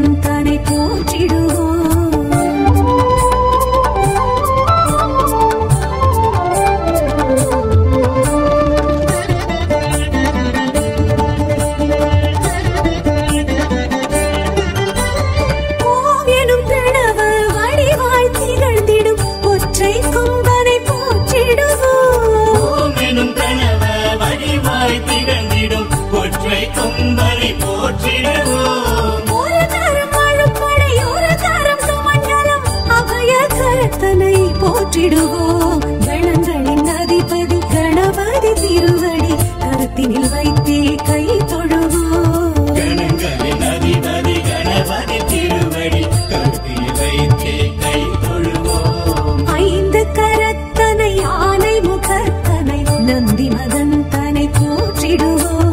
மகன் தனை போற்றிடுவோம் ஓம் எனும் பிரணவ வடிவாய் திகழ்ந்திடும் ஒற்றை கொம்பனை போற்றிடுவோம் ஓம் எனும் கனவ வடிவாய் திகழ்ந்திடும் ஒற்றை கொம்பனை போற்றிடுவோம் ஒரு கரம் அழுப்படை ஒரு கரம் சுமண்டலம் அபய கரத்தனை போற்றிடுவோம் கணங்களின் அதிபதி கணபதி திருவடி கருத்தினில் வைத்தே கை தொழுவோம் கணங்களின் அதிபதி கணபதி திருவடி கருத்தில் வைத்தே கை தொழுவோம் ஐந்து கரத்தனை ஆனை முகத்தனை நந்தி மகன் தனை போற்றிடுவோம்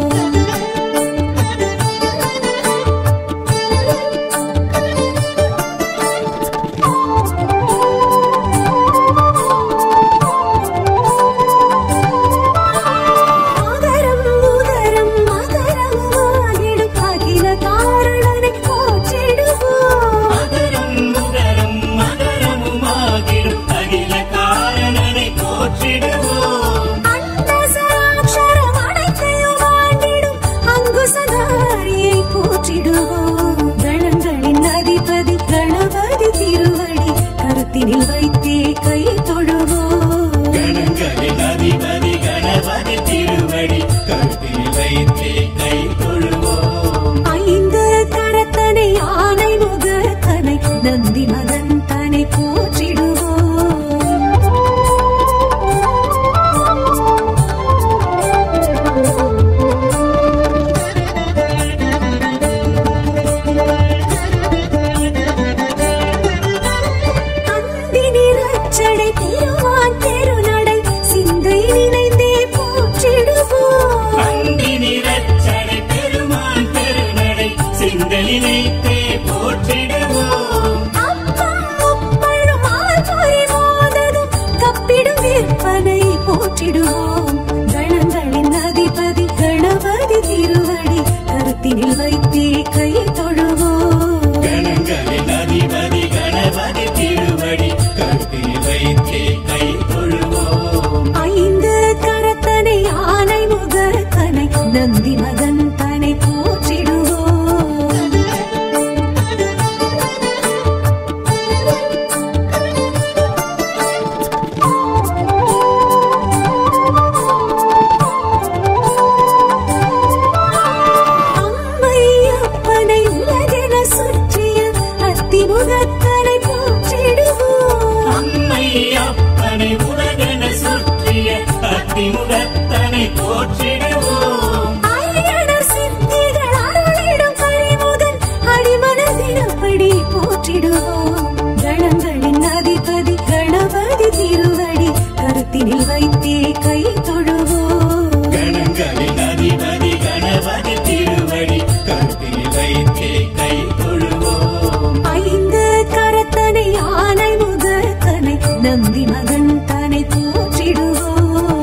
மகரம் உதரம் மகரம் ஆகிடும் அகில காரணனை போற்றிடுவோம் மகரம் முகரம் மகரமுமாகிடும் அகில காரணனை போற்றிடுவோம் அண்டசராட்சரம் அனைத்தையும் ஆண்டிடும் அங்குசதாரியை போற்றிடுவோம் கணங்களின் அதிபதி கணபதி திருவடி கருத்தினில் வைத்தே கை தொழுவோம் கணங்களின் அதிபதி கணபதி திருவடி கருத்தில் வைத்தே கை தொழுவோம் ஐந்து கரத்தனை ஆனை முகத்தனை நந்தி மகன் தனை போற்றிடுவோம் அந்தினி ரச்சடை திருவான் தெருநடை சிந்தை நினைந்தே போற்றிடுவோம் அந்தி நிறச்சடை பெருமான் பெருநடை சிந்தலினைத்தே போற்றிடுவோம் அப்பம் முப்பழும் ஆழ்பொறி மோதலும் கப்பிடும் விற்பனை போற்றிடுவோம் கணங்களின் அதிபதி கணபதி திருவடி கருத்தினில் வைத்தே கை தொழுவோம் கணங்களின் அதிபதி கணபதி திருவடி கருத்தில் வைத்தே கை தொழுவோம் ஐந்து கரத்தனை ஆனை முகத்தனை நந்தி மகன் தனை போற்றிடுவோம் அம்மை அப்பனை உலகென சுற்றிய அத்திமுகத்தனை போற்றிடுவோம் அம்மை அப்பனை உலகென சுற்றிய அத்திமுகத்தனை போற்றிடுவோம் அரியணர் சித்திகள் அருளிடும் கரிமுதல் அடிமனதினப்படி போற்றிடுவோம் கணங்களின் அதிபதி கணபதி திருவடி கருத்தினில் வைத்தே கை தொழுவோம் கணங்களின் அதிபதி கணபதி திருவடி கருத்தில் வைத்தே கை தொழுவோம் ஐந்து கரத்தனை ஆனை முகத்தனை நந்தி மகன் தனை போற்றிடுவோம்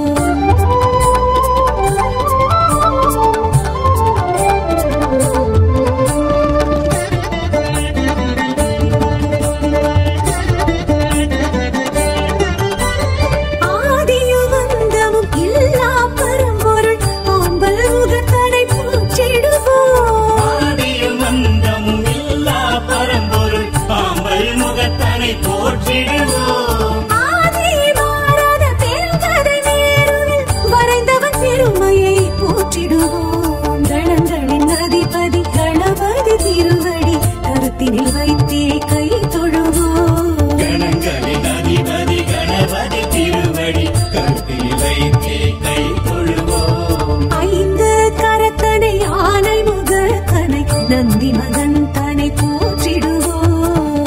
ஆதியும் அந்தமும் இல்லா பரம்பொருள் ஆம்பல் முகத்தனை போற்றிடுவோம் ஆதியும் அந்தமும் இல்லா பரம்பொருள் பாம்பல் முகத்தனை போற்றிடுவோம் ஆதி மாறாத பெருங்கதை மேருவில் வரைந்தவன் பெருமையை போற்றிடுவோம் கணங்களின் அதிபதி கணபதி திருவடி கருத்தினில் வைத்தே கை தொழுவோம் கணங்களின் அதிபதி கணபதி திருவடி கருத்தில் வைத்தே கை தொழுவோம் ஐந்து கரத்தனை ஆனை முகத்தனை நந்தி மகன் தனை போற்றிடுவோம்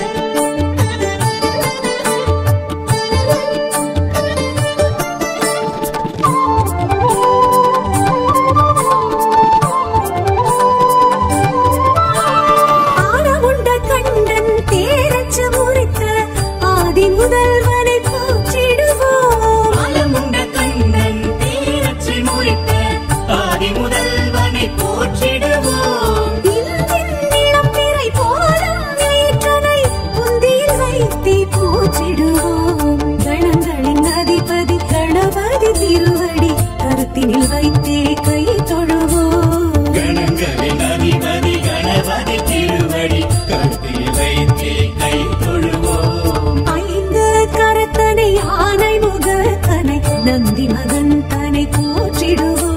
ஆனமுண்ட கண்டன் தேரச்ச முறித்த ஆதி முதல்வனை போற்றிடுவோம் மலமுண்ட கண்ணன் தீரச்சி முறித்த ஆதி முதல்வனை போற்றிடுவோம் இந்தின் நிலம் திருவடி கருத்தில் வைத்தே கை தொழுவோம் ஐந்து கரத்தனை ஆனை முகத்தனை நந்தி மகன் தனை போற்றிடுவோம்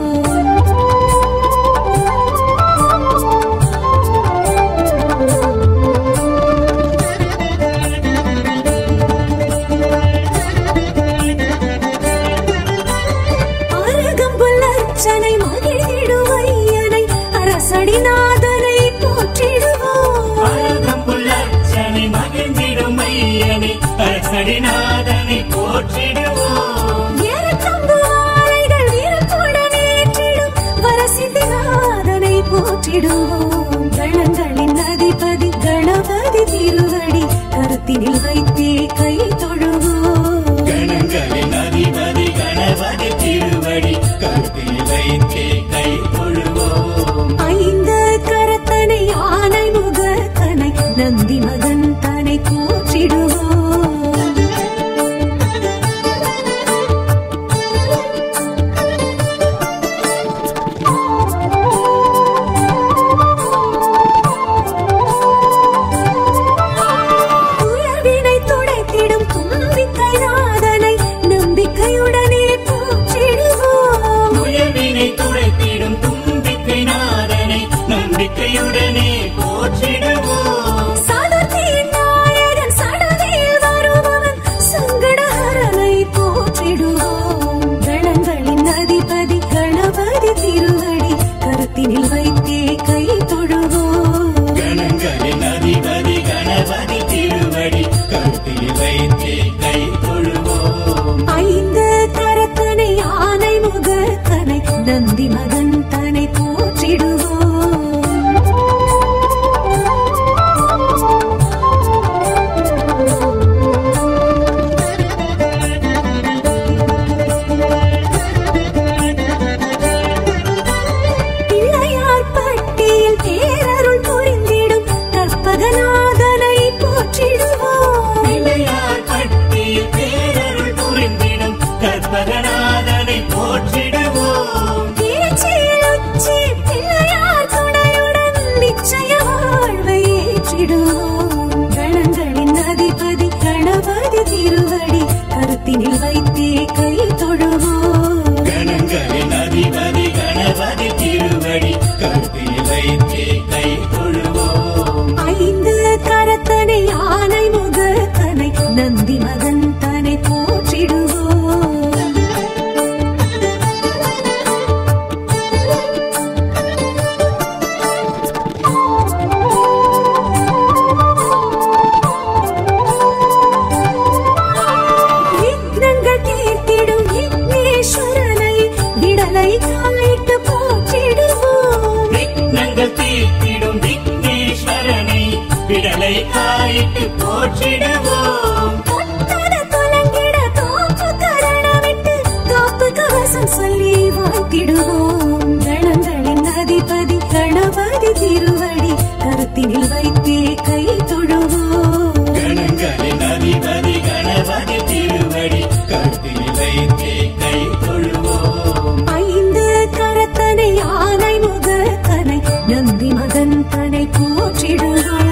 அருகம்புல்லர்ச்சனை மகிழ்ந்திடுவையனை அரசடிநாதனை போற்றிடுவோம் அழகம்புல்லர்ச்சனை மகிழ்ந்திடும் மையனை அரசடிநாதனை போற்றிடுவோம் ஏறக்கம்பு ஆலைகள் வீரத்துடன் ஏற்றிடும் வரசித்திநாதனை போற்றிடுவோம் கணங்களின் அதிபதி கணபதி திருவடி கருத்தினில் வைத்தே கை தொழுவோம் கணங்களின் அதிபதி கணபதி திருவடி கருத்தில் வைத்தே கை தொழுவோம் ஐந்து கரத்தனை ஆனை முகத்தனை நந்தி மகன் தனை போற்றிடுவோம் உயர்வினை துடைத்திடும் தும்பிக்கை நாதனை நம்பிக்கையுடனே போற்றிடுவோம் முயவினை துடைத்திடும் தும்பிக்கை நாதனை நம்பிக்கையுடனே போற்றிடுவோம் சதுர்த்தியின் நாயகன் சடதியில் வருபவன் சங்கடஹரனை போற்றிடுவோம் கணங்களின் அதிபதி கணபதி திருவடி கருத்தினில் வைத்தே கை தொழுவோம் கணங்களின் அதிபதி கணபதி திருவடி கருத்தில் வைத்தே கை தொழுவோம் ஐந்து கரத்தனை ஆனை முகத்தனை நந்தி மகன் தனை போற்றிடுவோம் பிள்ளையார் பட்டியில் பேரருள் புரிந்திடும் கற்பகநாதனை போற்றிடுவோம் பிள்ளையார் பட்டியில் பேரருள் புரிந்திடும் கற்பகநாதனை போற்றிடுவோம் திருச்சியில் உச்சி பிள்ளையார் துணையுடன் நிச்சய வாழ்வை ஏற்றிடுவோம் கணங்களின் அதிபதி கணபதி திருவடி கருத்தினில் வைத்தே கை தொழுவோம் கணங்களின் அதிபதி கணபதி திருவடி கருத்தில் வைத்தே கை தொழுவோம் ஐந்து கரத்தனை ஆனை முகத்தனை நந்தி மகன் தனை போற்றிடுவோம் விக்னங்கள் தீர்த்திடும் விக்னேஸ்வரனை விடலை காலிட்டு போற்றிடுவோம் விக்னங்கள் தீர்த்திடும் விக்னேஸ்வரனை விடலை காயிட்டு போற்றிடுவோம் தொட்டத துலங்கிட தோப்பு கரணமிட்டு தோப்பு கவசம் சொல்லி வாழ்த்திடுவோம் கணங்களின் அதிபதி கணபதி திருவடி கருத்தினில் வைத்தே கை தொழுவோம் கணங்களின் அதிபதி கணபதி திருவடி கருத்தில் வைத்தே கை தொழுவோம் ஐந்து கரத்தனை ஆனை முகத்தனை நந்தி மகன் தனை போற்றிடுவோம்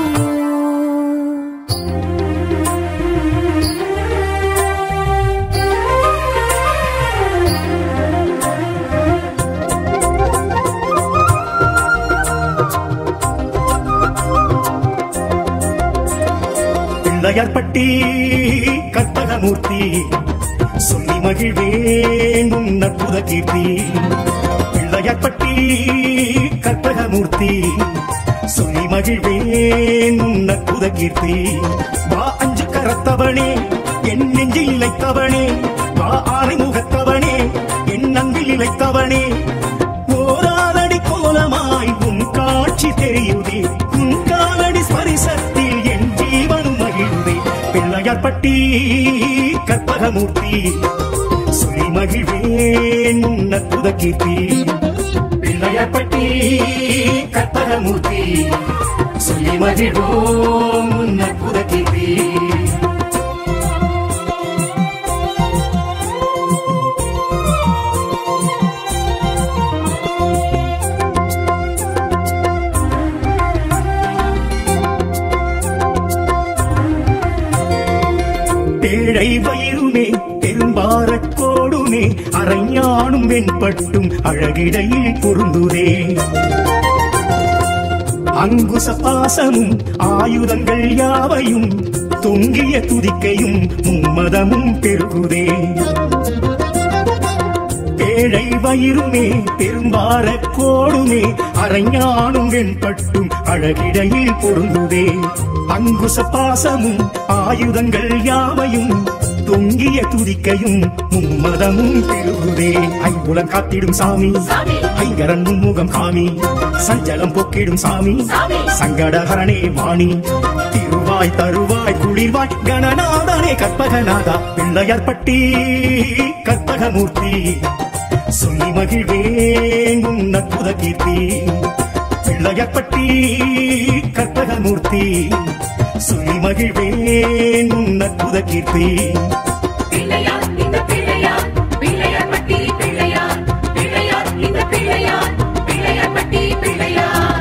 பிள்ளையார்பட்டி கற்பகமூர்த்தி சொல்லி மகிழ்வேன் உன் அற்புத கீர்த்தி பிள்ளையார்பட்டி கற்பகமூர்த்தி சொல்லி மகிழ்வேன் உன் அற்புத கீர்த்தி வா அஞ்சு கரத்தவனே என் நெஞ்சில் இழைத்தவனே வா ஆனை முகத்தவனே என் அங்கில் இழைத்தவனே ஓராதடி கோலமாய் உன் காட்சி தெரியுதே உன் காலடி ஸ்பரிசத்தில் என் ஜீவனும் மகிழ்ந்தே பிள்ளையார்பட்டி கற்பகமூர்த்தி சொல்லி மகிழ்வேன் உன் அற்புத கீர்த்தி பிள்ளையார்பட்டி கற்பகமூர்த்தி சொல்லி மகிழ்வோம் உன் அற்புத கீர்த்தி பேழை வயிறுமே பெரும்பாரக் கோடுமே அரைஞானும் வெண்பட்டும் அழகிடையில் பொருந்துதே அங்குச பாசமும் ஆயுதங்கள் யாவையும் தொங்கிய துதிக்கையும் மும்மதமும் பெருகுதே பேழை வயிறுமே பெரும்பார கோடுமே அரைஞானும் வெண்பட்டும் அழகிடையில் பொருந்துதே அங்குச பாசமும் ஆயுதங்கள் யாவையும் தொங்கிய துதிக்கையும் மும்மதமும் பெருகுதே ஐம்புலம் காத்திடும் சாமி சாமி. ஐங்கரன் மும்முகம் காமி சஞ்சலம் போக்கிடும் சாமி சாமி. சங்கடஹரணே வாணி திருவாய் தருவாய் குளிர்வாய் கணநாதனே கற்பகநாதா பிள்ளையார் பட்டி கற்பகமூர்த்தி சொல்லி மகிழ்வேன் உன் அற்புத கீர்த்தி பிள்ளையார் பட்டி கற்பகமூர்த்தி சொல்லி மகிழ்வேன் உன் அற்புத கீர்த்தி பிள்ளையார் இந்த பிள்ளையார் பிள்ளையார் பட்டி பிள்ளையார் பிள்ளையார் இந்த பிள்ளையார் பிள்ளையார் பட்டி பிள்ளையார்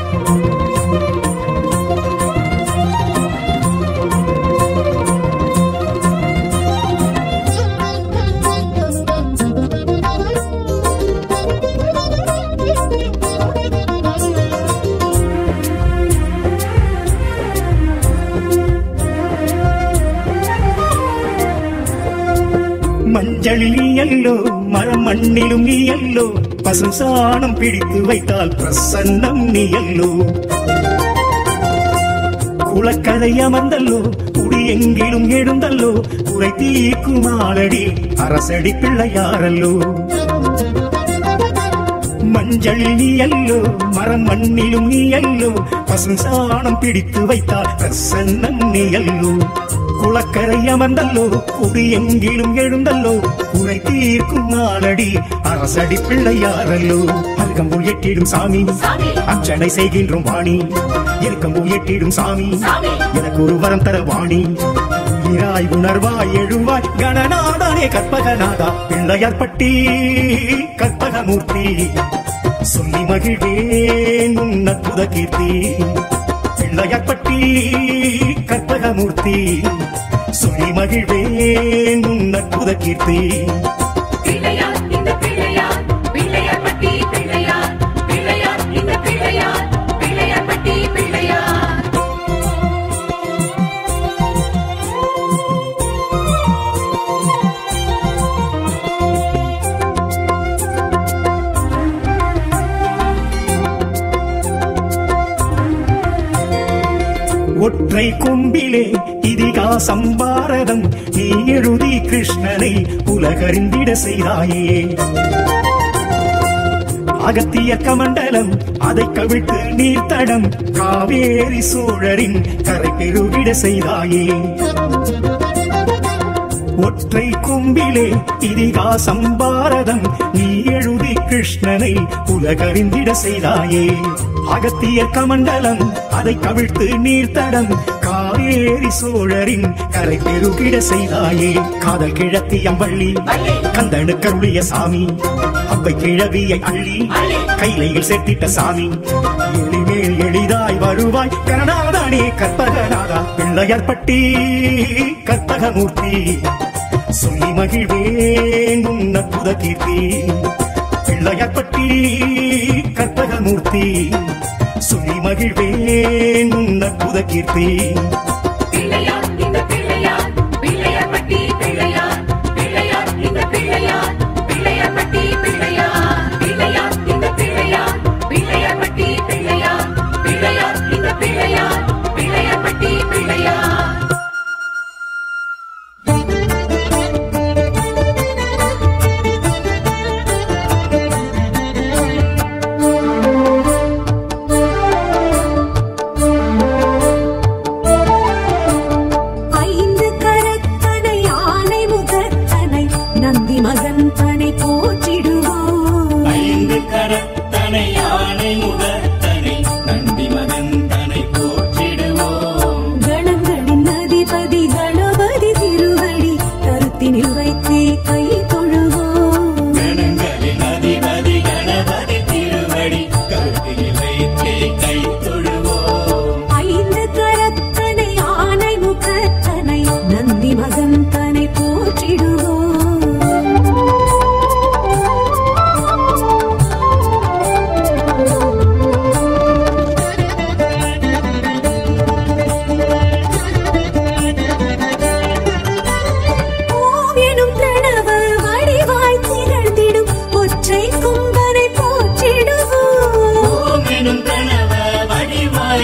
மஞ்சளில் நீயல்லோ மரம் மண்ணிலும் நீயல்லோ பசும் சாணம் பிடித்து வைத்தால் பிரசன்னம் நீயல்லோ குளக்கரை அமர்ந்தல்லோ குடி எங்கிலும் எழுந்தல்லோ குறை தீக்கும் ஆளடி அரசடி பிள்ளையாரல்லோ மஞ்சளில் நீ அல்லோ மரம் மண்ணிலும் நீ அல்லோ பசும் சாணம் பிடித்து வைத்தால் பிரசன்னம் நீ அல்லோ குளக்கரை அமர்ந்தல்லோ குடி எங்கிலும் எழுந்தல்லோ குறை தீர்க்கும் நாளடி அரசடி பிள்ளையாரல்லோ அருகம்புல் எட்டிடும் சாமி சாமி. அர்ச்சனை செய்கின்றோம் வாணி இருக்கம்புல் எட்டிடும் சாமி சாமி. எனக்கு ஒரு வரம் தர வாணி உயிராய் உணர்வாய் எழுவாய் கணநாதனே கற்பகநாதா பிள்ளையார் பட்டி கற்பகமூர்த்தி சொல்லி மகிழ்வேன் உன் அற்புத கீர்த்தி பிள்ளையார் பட்டி கற்பகமூர்த்தி சொல்லி மகிழ்வேன் உன் அற்புத கீர்த்தி பிள்ளையார் இந்த பிள்ளையார் பிள்ளையார் பட்டி பிள்ளையார் பிள்ளையார் இந்த பிள்ளையார் பிள்ளையார் பட்டி பிள்ளையார் ஒற்றை கொம்பிலே இதிகாசம் பாரதம் நீ எழுதி கிருஷ்ணனை உலகறிந்திட செய்தாயே அகத்திய கமண்டலம் அதை கவிழ்த்து நீர்த்தடம் காவேரி சோழரின் கரை பெருகிட செய்தாயே ஒற்றை கொம்பிலே இதிகாசம் பாரதம் நீ எழுதி கிருஷ்ணனை உலகறிந்திட செய்தாயே அகத்திய கமண்டலம் அதை கவிழ்த்து நீர்த்தடம் காவேரி சோழரின் கரை பெருகிட செய்தாயே காதல் கிழத்தியம் வள்ளி வள்ளி. கந்தனு கருளிய சாமி அவ்வை கிழவியை அள்ளி அள்ளி. கைலையில் சேர்த்திட்ட சாமி எளிமேல் எளிதாய் வருவாய் கருணாதானே கற்பகநாதா பிள்ளையார் பட்டி கற்பகமூர்த்தி சொல்லி மகிழ்வேன் உன் அற்புத கீர்த்தி பிள்ளையார் பட்டி கற்பகமூர்த்தி சொல்லி மகிழ்வேன் உன் அற்புத கீர்த்தி பிள்ளையார் இந்த பிள்ளையார் பிள்ளையார் பட்டி பிள்ளையார் பிள்ளையார் இந்த பிள்ளையார் பிள்ளையார் பட்டி பிள்ளையார் பிள்ளையார் இந்த பிள்ளையார் பிள்ளையார் பட்டி பிள்ளையார் பிள்ளையார் இந்த பிள்ளையார் பிள்ளையார் பட்டி பிள்ளையார் பிள்ளையார்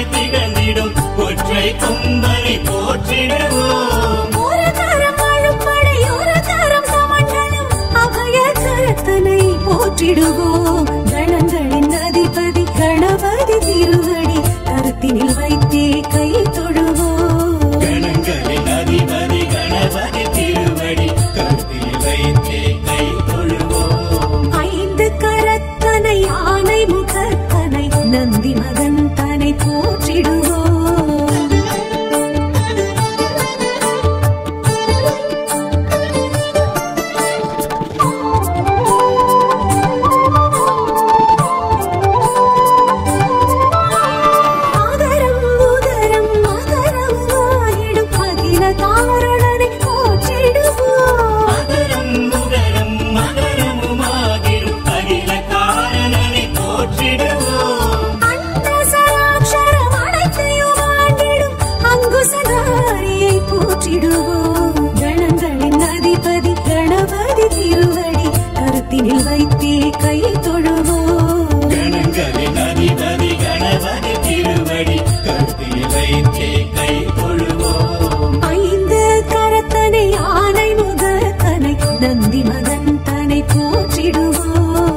திகழ்ந்திடும் ஒற்றை கொம்பனை போற்றிடுவோம் ஒரு கரம் அழுப்படை ஒரு கரம் சமண்டலம் அபய கரத்தனை போற்றிடுவோம் கணங்களின் அதிபதி கணபதி திருவடி கருத்தினில் வைத்தே கை தொழுவோம் கணங்களின் அதிபதி கணபதி திருவடி கருத்தில் வைத்தே கை தொழுவோம் ஐந்து கரத்தனை ஆனை முகத்தனை நந்தி மகன் தனை போற்றிடுவோம் ஆதரம் உதரம் மகரம் ஆயிடும் அகில தாரணனை போற்றிடுவோம் மகரம் முகரம் மகரமுமாகிடும் அகில காரணனை போற்றிடுவோம் அண்ட சராட்சரம் அனைத்தையும் ஆண்டிடும் அங்குசதாரியை போற்றிடுவோம் கணங்களின் அதிபதி கணபதி திருவடி கருத்தினில் வைத்தே கை தொழுவோம் கணங்களின் அதிபதி கணபதி திருவடி கருத்தில் வைத்தே கை தொழுவோம் ஐந்து கரத்தனை ஆனை முகத்தனை நந்தி மகன் தனை போற்றிடுவோம்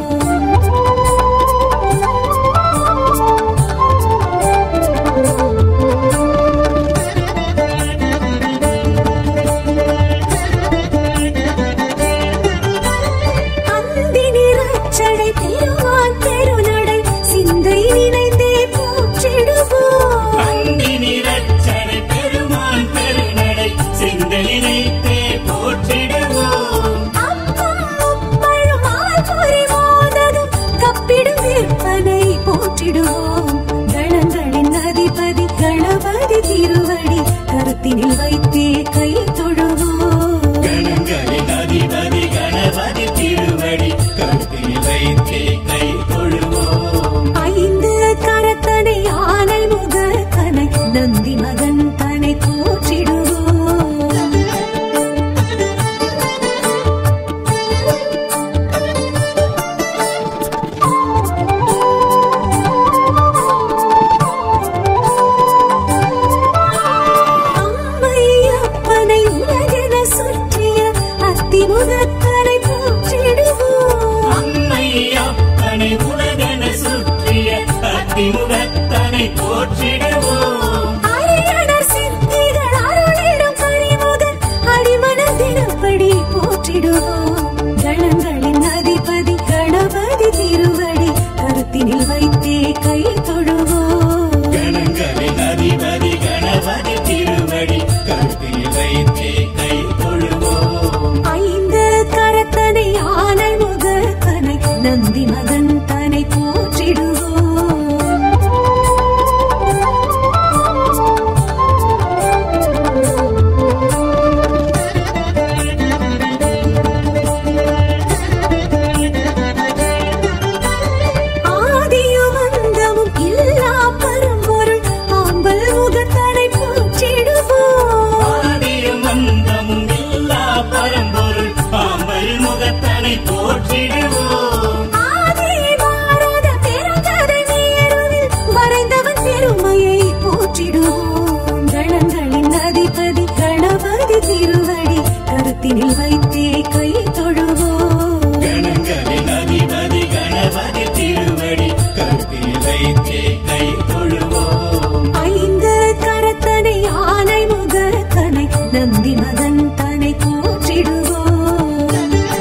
அந்தி நிறச்சடை திருவான் பெருநடை சிந்தை நினைந்தே போற்றிடுவோம் அந்தி நிறச்சடை பெருமான் பெருநடை சிந்தனைத்தே போற்றிடுவோம் அப்பம் முப்பழும் ஆழ்பொறி மோதகம் கப்பிடும் விற்பனை போற்றிடுவோம் கணங்களின் அதிபதி கணபதி திருவடி கருத்தினில் வைத்தே கை தொழுவோம் கணங்களின் அதிபதி கணபதி திருவடி கருத்தில் வைத்தே கை தொழுவோம் ஐந்து கரத்தனை ஆனை முகத்தனை நந்தி மகன் தனை போற்றிடுவோம் அம்மை அப்பனை உலகென சுற்றிய அத்திமுகத்தனை போற்றிடுவோம் அம்மை அப்பனை உலகன சுற்றிய அத்திமுகத்தனை போற்றிடுவோம் அரியணர் சித்திகள் அருளிடும் கனிமுதல் அடிமனதினப்படி போற்றிடுவோம் கணங்களின் அதிபதி கணபதி திருவடி கருத்தினில் வைத்தே கை தொழுவோம் கணங்களின் அதிபதி கணபதி திருவடி கருத்தில் வைத்தே கை தொழுவோம் ஐந்து கரத்தனை ஆனை முகத்தனை நந்தி மகன் தனை போற்றிடுவோம் ஆதியும் அந்தமும் இல்லா பரம்பொருள் ஆம்பல் முகத்தனை போற்றிடுவோம் ஆதியும் அந்தமும் இல்லா பரம்பொருள் ஆம்பல் முகத்தனை போற்றிடுவோம் ஆதி மாறாத பெருங்கதை நேருவில் வரைந்தவன் பெருமையை போற்றிடுவோம் கணங்களின் அதிபதி கணபதி திருவடி கருத்தினில் வைத்தே கை தொழுவோம் கணங்களின் அதிபதி கணபதி திருவடி கருத்தில் வைத்தே கை தொழுவோம் ஐந்து கரத்தனை ஆனை முகத்தனை நந்தி மகன் தனை போற்றிடுவோம்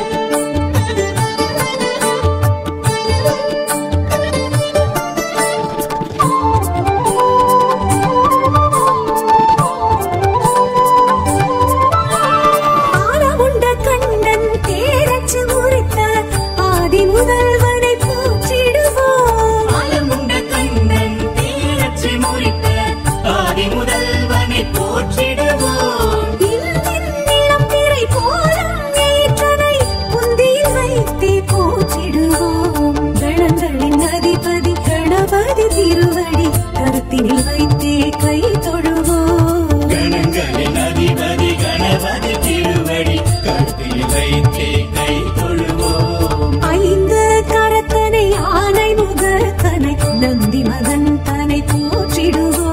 ஆலமுண்ட கண்ணன் தேரச்சு முறித்த ஆதி முதல்வனை போற்றிடுவோம் ஆலமுண்ட கண்ணன் தீரச்சி முறித்த ஆதி முதல்வனை போற்றிடுவோம் இல்லின் நிலம்பிறை போலும் ஏற்றனை புந்தியில் வைத்தே போற்றிடுவோம் கணங்களின் அதிபதி கணபதி திருவடி கருத்தினில் வைத்தே கை தொழுவோம் கணங்களின் அதிபதி கணபதி திருவடி கருத்தில் வைத்தே கை தொழுவோம் ஐந்து கரத்தனை ஆனை முகத்தனை நந்தி மகன் தனை போற்றிடுவோம்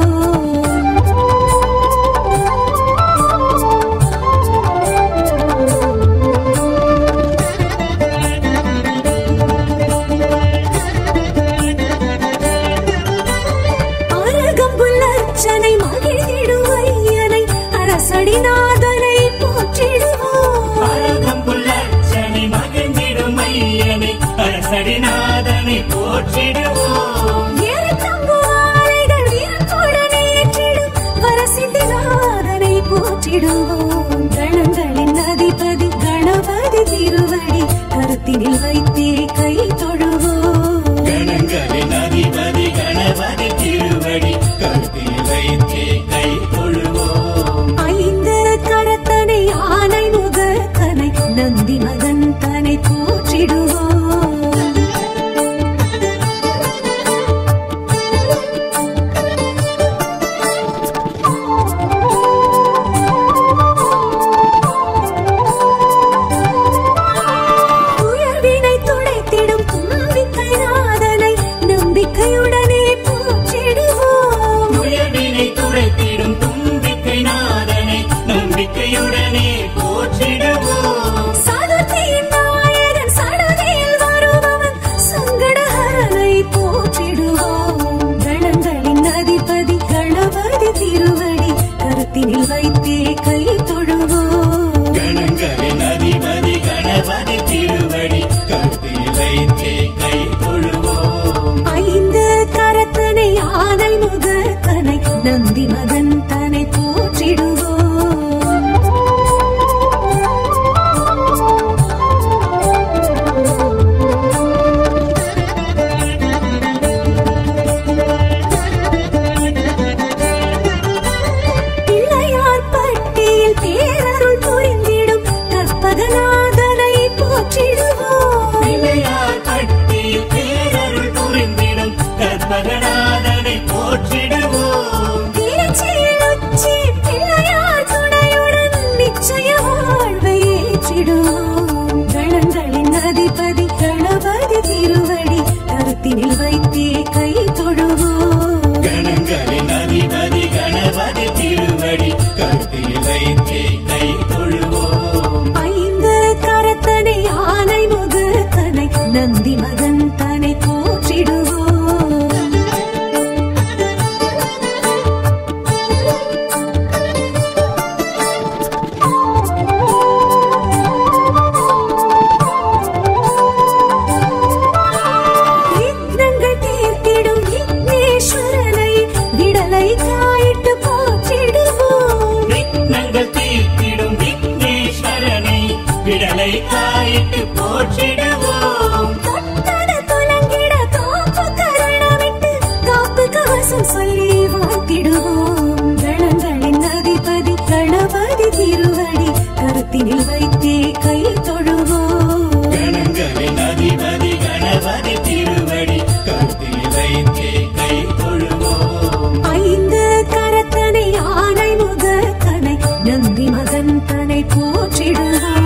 போற்றிடுவோம் கணங்களின் அதிபதி கணபதி திருவடி கருத்தினில் வைத்தே கை தொழுவோம் கணங்களின் அதிபதி கணபதி திருவடி கருத்தில் வைத்தே கை தொழுவோம் ஐந்து கரத்தனை ஆனை முகத்தனை நந்தி மகன் தனை போற்றிடுவோம் உயர்வினை துடைத்திடும் தும்பிக்கை நாதனை நம்பிக்கையுடனே போற்றிடுவோம் உயர்வினை துடைத்திடும் தும்பிக்கை நாதனை நம்பிக்கையுடனே போற்றிடுவோம் சதுர்த்தியின் நாயகன் சடுதியில் வருபவன் சங்கடஹரனை போற்றிடுவோம் கணங்களின் அதிபதி கணபதி திருவடி கருத்தினில் வைத்தே கை தொழுவோம் கணங்களின் அதிபதி கணபதி திருவடி கருத்தில் வைத்தே கை தொழுவோம் ஐந்து கரத்தனை ஆனை முகத்தனை நந்தி மகன் தனை போற்றிடுவோம் பிள்ளையார் பட்டியில் பேரருள் புரிந்திடும் கற்பகநாதனை போற்றிடுவோம் பிள்ளையார் பட்டியில் பேரருள் புரிந்திடும் கற்பகநாதனை போற்றிடுவோம் திருச்சியில் உச்சி பிள்ளையார் துணையுடன் நிச்சய வாழ்வை ஏற்றிடுவோம் கணங்களின் அதிபதி கணபதி திருவடி கருத்தினில் வைத்தே கை தொழுவோம் கணங்களின் அதிபதி கணபதி திருவடி கருத்தில் வைத்தே கை தொழுவோம் ஐந்து கரத்தனை ஆனை முகத்தனை நந்தி மகன் தனை போற்றிடுவோம் விக்னங்கள் தீர்த்திடும் விக்னேஸ்வரனை விடலை காயிட்டு போற்றிடுவோம் விக்னங்கள் தீர்த்திடும் விக்னேஸ்வரனை விடலை காயிட்டு போற்றிடுவோம் தொட்டத துலங்கிட காப்பு கரணமிட்டு காப்பு கவசம் சொல்லி வாழ்த்திடுவோம் கணங்களின் அதிபதி கணபதி திருவடி கருத்தினில் வைத்தே கை தொழுவோம் கணங்களின் அதிபதி கணபதி திருவடி கருத்தில் வைத்தே கை தொழுவோம் ஐந்து கரத்தனை ஆனை முகத்தனை நந்தி மகன் தனை போற்றிடுவோம்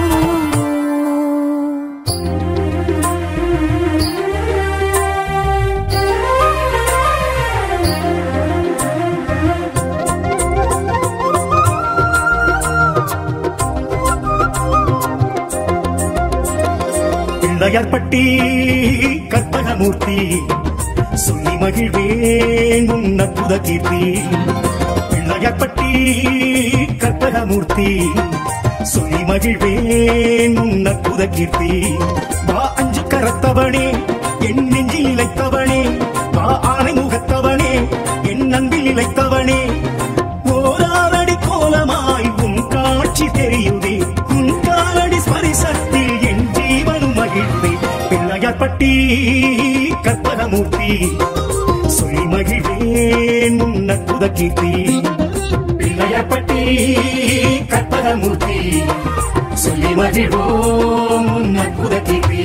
பிள்ளையார் பட்டி கற்பகமூர்த்தி சொல்லி மகிழ்வேன் உன் அற்புத கீர்த்தி பிள்ளையார் பட்டி கற்பகமூர்த்தி சொல்லி மகிழ்வேன் உன் அற்புத கீர்த்தி வா அஞ்சு கரத்தவனே என் நெஞ்சில் இழைத்தவனே வா ஆனை முகத்தவனே என் அன்பில் இழைத்தவனே ஓராரடி கோலமாய் உன் காட்சி தெரியுதே உன் காலடி ஸ்பரிசத்தில் என் ஜீவனும் மகிழ்ந்தே பிள்ளையார் பட்டி கற்பகமூர்த்தி சொல்லி மகிழ்வேன் உன் அற்புத கீர்த்தி பிள்ளையார் பட்டி கற்பகமூர்த்தி சொல்லி மகிழ்வோம் உன் அற்புத கீர்த்தி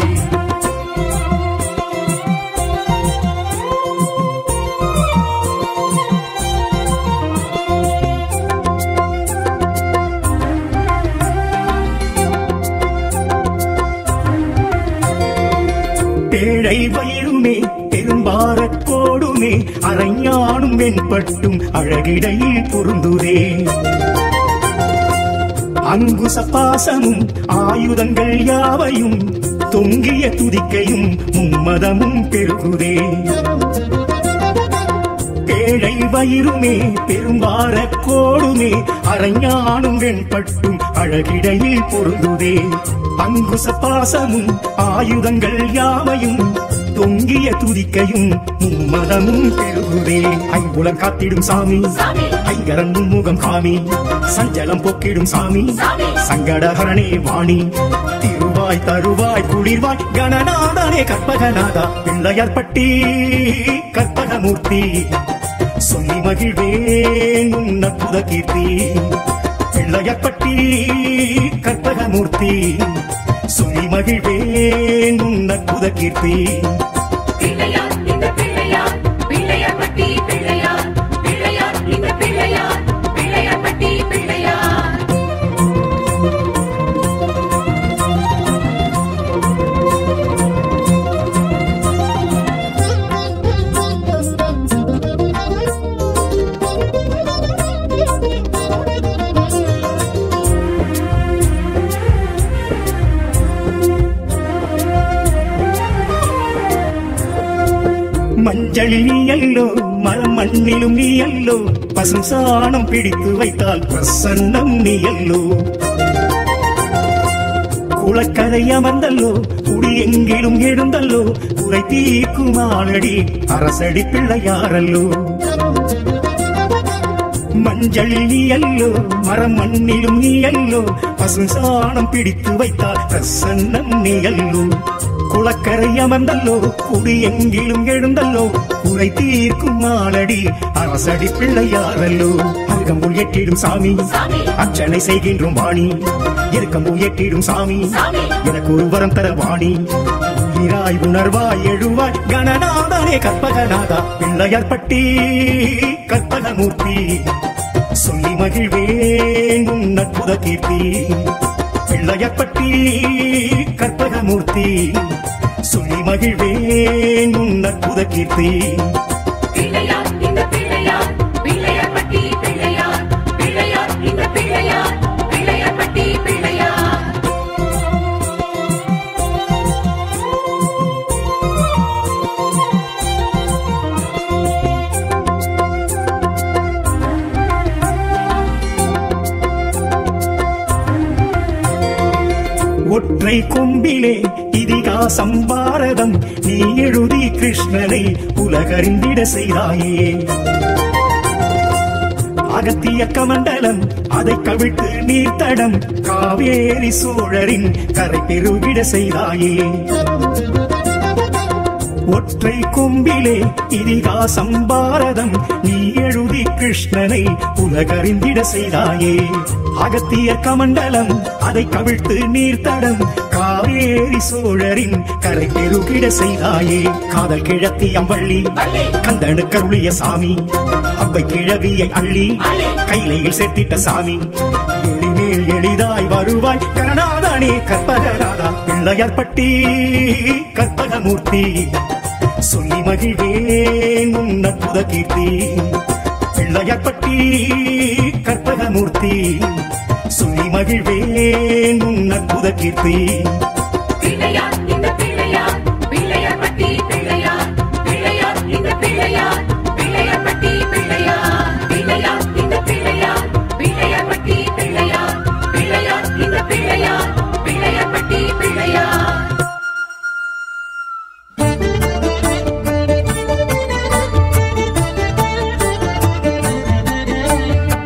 பேழை வயிறுமே பெரும்பாரக் கோடுமே அரைஞானும் வெண்பட்டும் அழகிடையில் பொருந்துதே அங்குச பாசமும் ஆயுதங்கள் யாவையும் தொங்கிய துதிக்கையும் மும்மதமும் பெருகுதே பேழை வயிறுமே பெரும்பார கோடுமே அரைஞானும் வெண்பட்டும் அழகிடையில் பொருந்துதே அங்குச பாசமும் ஆயுதங்கள் யாவையும் தொங்கிய துதிக்கையும் மும்மதமும் பெருகுதே ஐம்புலம் காத்திடும் சாமி சாமி. ஐங்கரன் முகம் காமி சஞ்சலம் போக்கிடும் சாமி சாமி. சங்கடஹரணே வாணி திருவாய் தருவாய் குளிர்வாய் கணநாதனே கற்பகநாதா பிள்ளையார் பட்டி கற்பகமூர்த்தி சொல்லி மகிழ்வேன் உன் அற்புத கீர்த்தி பிள்ளையார் பட்டி கற்பகமூர்த்தி சொல்லி மகிழ்வேன் உன் அற்புத கீர்த்தி பிள்ளையார் இந்த பிள்ளையார் பிள்ளையார் பட்டி பிள்ளையார் பிள்ளையார் இந்த பிள்ளையார் பிள்ளையார் பட்டி பிள்ளையார் மஞ்சளில் நீ அல்லோ மரம் மண்ணிலும் நீ அல்லோ பசும் சாணம் பிடித்து வைத்தால் பிரசன்னம் நீ அல்லோ குளக்கரை அமர்ந்தல்லோ குடி எங்கிலும் எழுந்தல்லோ குறை தீர்க்கும் ஆளடி அரசடி பிள்ளையாரல்லோ மஞ்சளில் நீ அல்லோ மரம் மண்ணிலும் நீ அல்லோ பசும் சாணம் பிடித்து வைத்தால் பிரசன்னம் நீ அல்லோ குளக்கரை அமர்ந்தல்லோ குடி எங்கிலும் எழுந்தல்லோ குறை தீர்க்கும் ஆளடி அரசடி பிள்ளையாரல்லோ அருகம்புல் எட்டிடும் சாமி சாமி. அர்ச்சனை செய்கின்றோம் வாணி இருக்கம்பு எட்டிடும் சாமி சாமி. எனக்கு ஒரு வரம் தர வாணி உயிராய் உணர்வாய் எழுவாய் கணநாதனே கற்பகநாதா பிள்ளையார் பட்டி கற்பகமூர்த்தி சொல்லி மகிழ்வேன் உன் அற்புத கீர்த்தி பிள்ளையார் பட்டி கற்பகமூர்த்தி சொல்லி மகிழ்வேன் உன் அற்புத கீர்த்தி பிள்ளையார் இந்த பிள்ளையார் பிள்ளையார் பட்டி பிள்ளையார் பிள்ளையார் இந்த பிள்ளையார் பிள்ளையார் பட்டி பிள்ளையார் ஒற்றை கொம்பிலே இதிகாசம் பாரதம் நீ எழுதி கிருஷ்ணனை உலகறிந்திட செய்தாயே அகத்திய கமண்டலம் அதை கவிழ்த்து நீர்த்தடம் காவேரி சோழரின் கரை பெருகிட செய்தாயே ஒற்றை கொம்பிலே இதிகாசம் பாரதம் நீ எழுதி கிருஷ்ணனை உலகறிந்திட செய்தாயே அகத்திய கமண்டலம் அதை கவிழ்த்து நீர்த்தடம் காவேரி சோழரின் கரை பெருகிட செய்தாயே காதல் கிழத்தி அம்பள்ளி வள்ளி. கந்தனு கருளிய சாமி அவ்வை கிழவியை அள்ளி அள்ளி. கைலையில் சேர்த்திட்ட சாமி எளிமேல் எளிதாய் வருவாய் கருணாதானே கற்பகராதா பிள்ளையார் பட்டி கற்பகமூர்த்தி சொல்லி மகிழ்வேன் உன் அற்புத கீர்த்தி பிள்ளையார் பட்டி கற்பகமூர்த்தி சொல்லி மகிழ்வேன் உன் அற்புத கீர்த்தி பிள்ளையார் இந்த பிள்ளையார் பிள்ளையார் பட்டி பிள்ளையார் பிள்ளையார் இந்த பிள்ளையார் பிள்ளையார் பட்டி பிள்ளையார் பிள்ளையார் இந்த பிள்ளையார் பிள்ளையார் பட்டி பிள்ளையார் பிள்ளையார் இந்த பிள்ளையார் பிள்ளையார் பட்டி பிள்ளையார்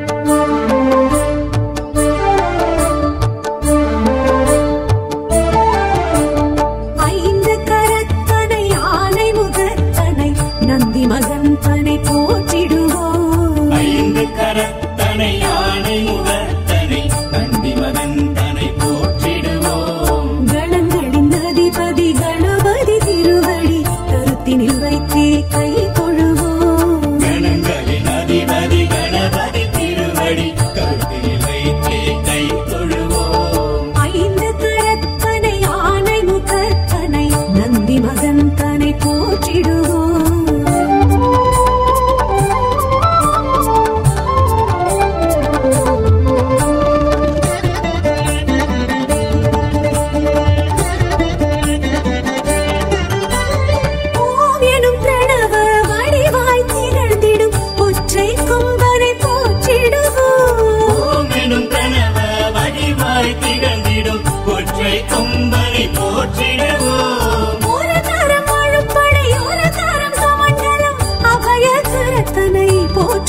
ஆ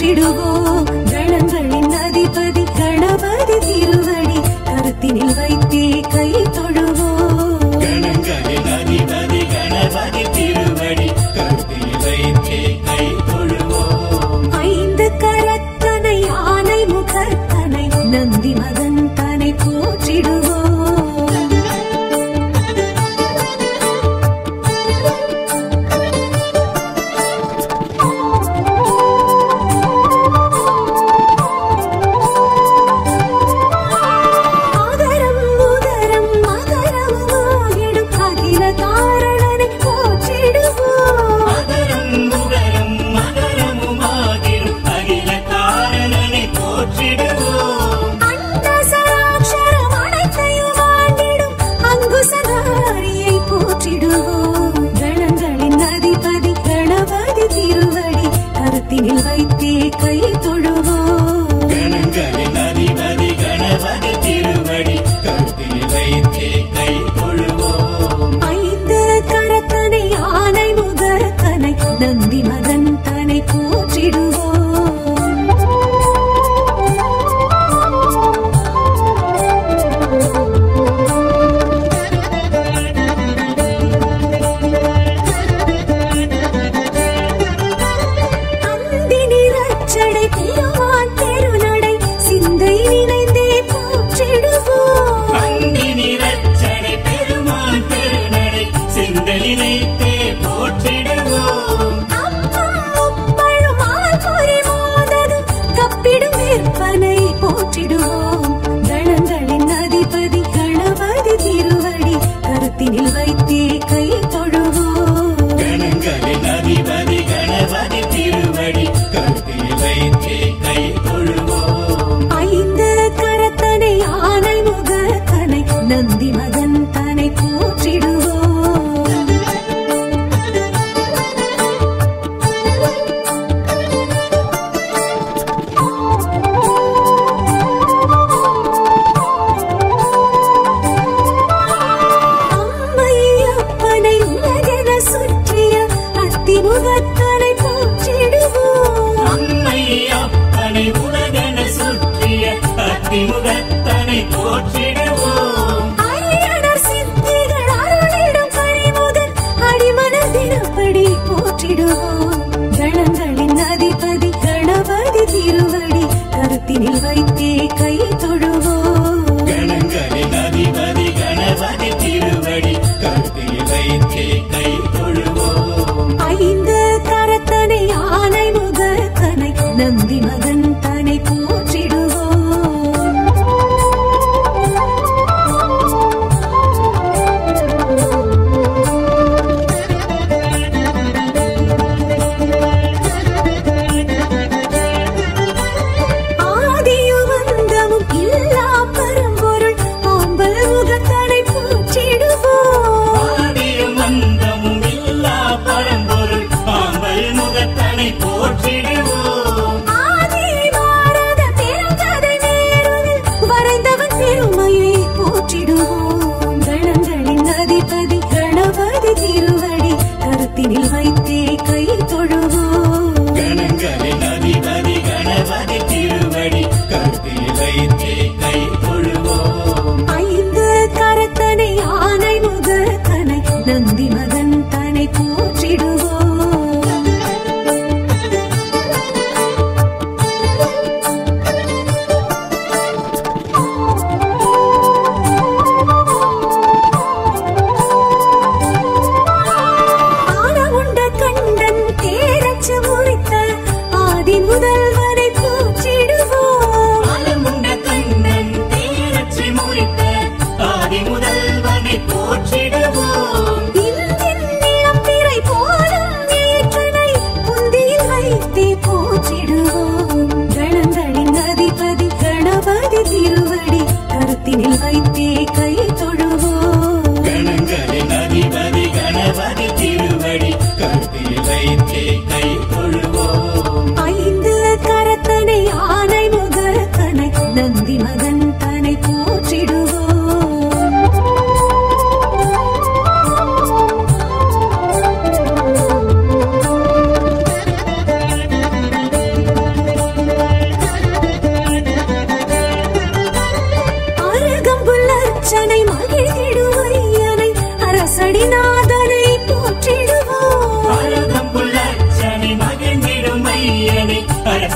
போற்றிடுவோம் கணங்களின் அதிபதி கணபதி திருவடி கருத்தினில் வைத்தே கை தொழுவோம் கணங்களின் அதிபதி கணபதி திருவடி கருத்தில் வைத்தே கை தொழுவோம் ஐந்து கரத்தனை ஆனை முகத்தனை நந்தி மகன் தனை போற்றிடுவோம் ஆகரம் உதரம் மகரமாகிடும் அகில காரணனை போற்றிடுவோம் மகரம் முகரம் மகரமுமாகிரும் அகில காரணனை போற்றிடுவோம் அண்டசராட்சரம் அனைத்தையும் ஆண்டிடும் அங்குசதாரியை போற்றிடுவோம் கணங்களின் அதிபதி கணபதி திருவடி கருத்தினில் வைத்தே கை தொழுவோம் கணங்களின் அதிபதி கணபதி திருவடி கருத்தில் வைத்தே கை தொழுவோம் ஐந்து கரத்தனை ஆனை முகத்தனை நந்தி மகன் தனை போற்றிடுவோம் அந்தினி ரட்சடை திருவான் தெருநடை சிந்தை நினைந்தே போற்றிடுவோம் அந்தினி ரட்சனை பெருமான் பெருநடை சிந்தலினைத்தே போற்றிடுவோம் அப்பம் முப்பழும் ஆழ்பொறி மோதகும் கப்பிடும் விற்பனை போற்றிடுவோம் கணங்களின் அதிபதி கணபதி திருவடி கருத்தினில் வைத்தே கை தொழுவோம் கணங்களின் அதிபதி கணபதி திருவடி கருத்தில் வைத்தே கை தொழுவோம் ஐந்து கரத்தனை ஆனை முகத்தனை நந்தி மகன் தனை போற்றிடுவோம் அம்மை அப்பனை உலகென சுற்றிய அத்திமுகத்தனை போற்றிடுவோம் அம்மை அப்பனை உலகென சுற்றிய அத்திமுகத்தனை போற்றிடுவோம் அரியணர் சித்திகள் அருளிடும் பணிமுதல் அடிமனதினப்படி போற்றிடுவோம் கணங்களின் அதிபதி கணபதி திருவடி கருத்தினில் வைத்தே கை தொழுவோம் கணங்களின் அதிபதி கணபதி திருவடி கருத்தில் வைத்தே கை தொழுவோம் ஐந்து கரத்தனை ஆனை முகத்தனை நந்தி மகன் தனை போற்றிடுவோம் ஆதியும் அந்தமும் இல்லா பரம்பொருள் ஆம்பல் முகத்தனை போற்றிடுவோம் ஆதியும் அந்தமும் இல்லா பரம்பொருள் ஆம்பல் முகத்தனை போற்றிடுவோம் ஆதி பாரத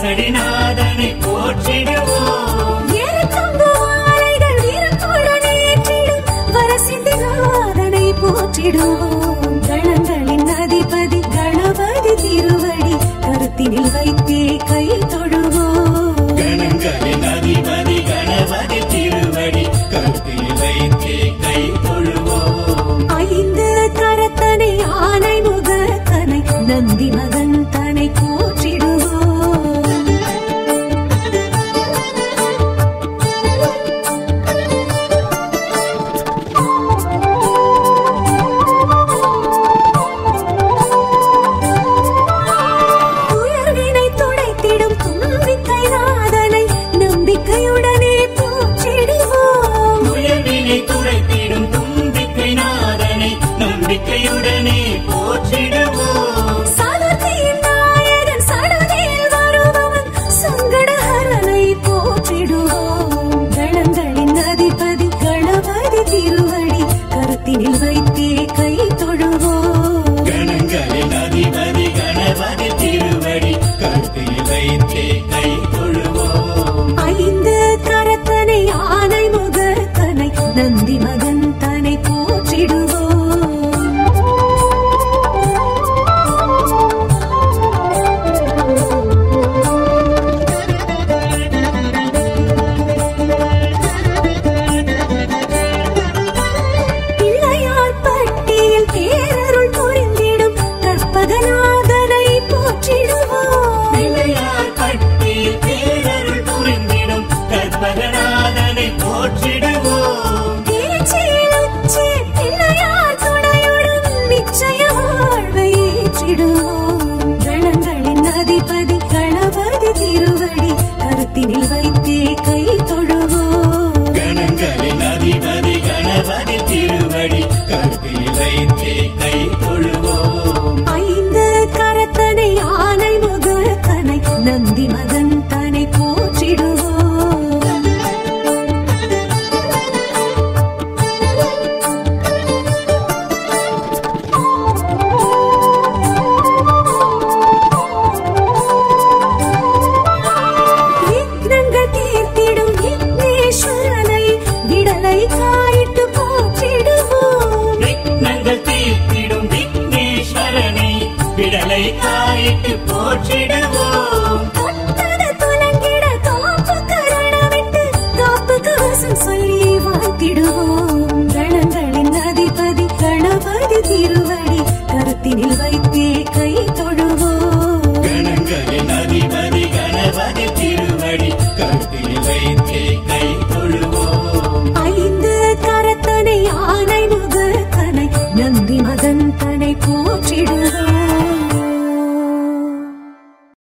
கேசரிநாதனை போற்றிடுவோம் ஏறக்கொம்பு மாலைகள் வீரத்துடன் ஏற்றிடும் வரசித்திநாதனை போற்றிடுவோம் கணங்களின் அதிபதி கணபதி திருவடி கருத்தினில் வைத்தே கை தொழுவோம் கணங்களின் அதிபதி கணபதி திருவடி கருத்தில் வைத்தே கை தொழுவோம் ஐந்து கரத்தனை ஆனை முகத்தனை நந்தி மகன் தனை போற்றிடுவோம் உயர்வினை துடைத்திடும் தும்பிக்கை நாதனை நம்பிக்கையுடனே போற்றிடுவோம் உயர்வினை துடைத்திடும் தும்பிக்கை நாதனை நம்பிக்கையுடனே போற்றிடுவோம் சதுர்த்தியின் நாயகன் சடதியில் வருபவன் சங்கடஹரனை போற்றிடுவோம் கணங்களின் அதிபதி கணபதி திருவடி கருத்தினில் வைத்தே கை தொழுவோம் கணங்களின் அதிபதி கணபதி திருவடி கருத்தில் வைத்தே கை தொழுவோம் ஐந்து கரத்தனை ஆனை முகத்தனை நந்தி மகன் தனை போற்றிடுவோம் பிள்ளையார் பட்டியில் பேரருள் புரிந்திடும் கற்பகநாதனை போற்றிடுவோம் பிள்ளையார் பட்டியில் பேரருள் புரிந்திடும் கற்பகநாதனை போற்றிடுவோம் பேச்சில் உச்சி பிள்ளையார் துணையுடன் நிச்சய வாழ்வை ஏற்றிடுவோம் கணங்களின் அதிபதி கணபதி திருவடி கருத்தினில் வை